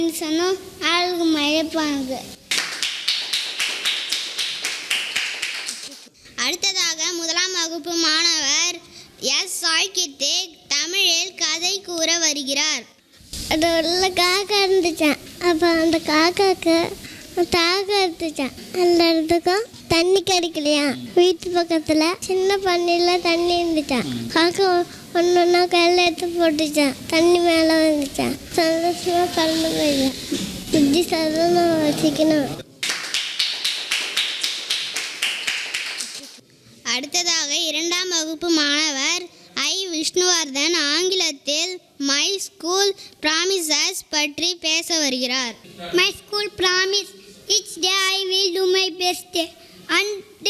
சொன்னோம் ஆளுக்கு மழைப்பாங்க அடுத்ததாக முதலாம் வகுப்பு மாணவர் எஸ் சாய்கித்திக் தமிழில் கதை கூற வருகிறார் அது உள்ள காக்கா இருந்துச்சான் அப்போ அந்த காக்காக்கு தாகம் இருந்துச்சான் எல்லா இடத்துக்கும் தண்ணி கிடைக்கலையா வீட்டு பக்கத்தில் சின்ன பண்ணியில் தண்ணி இருந்துச்சான் காக்கா ஒன்று ஒன்றா கையில் எடுத்து போட்டுச்சான் தண்ணி மேலே வந்துச்சான் சந்தோஷமாக பறந்து போயிடுச்சான் புத்தி சதனம் வச்சுக்கணும் அடுத்ததாக இரண்டாம் வகுப்பு மாணவர் ஐ விஷ்ணுவர்தன் ஆங்கிலத்தில் மை ஸ்கூல் ப்ராமிசஸ் பற்றி பேச வருகிறார் my school promise it's day I will do my best and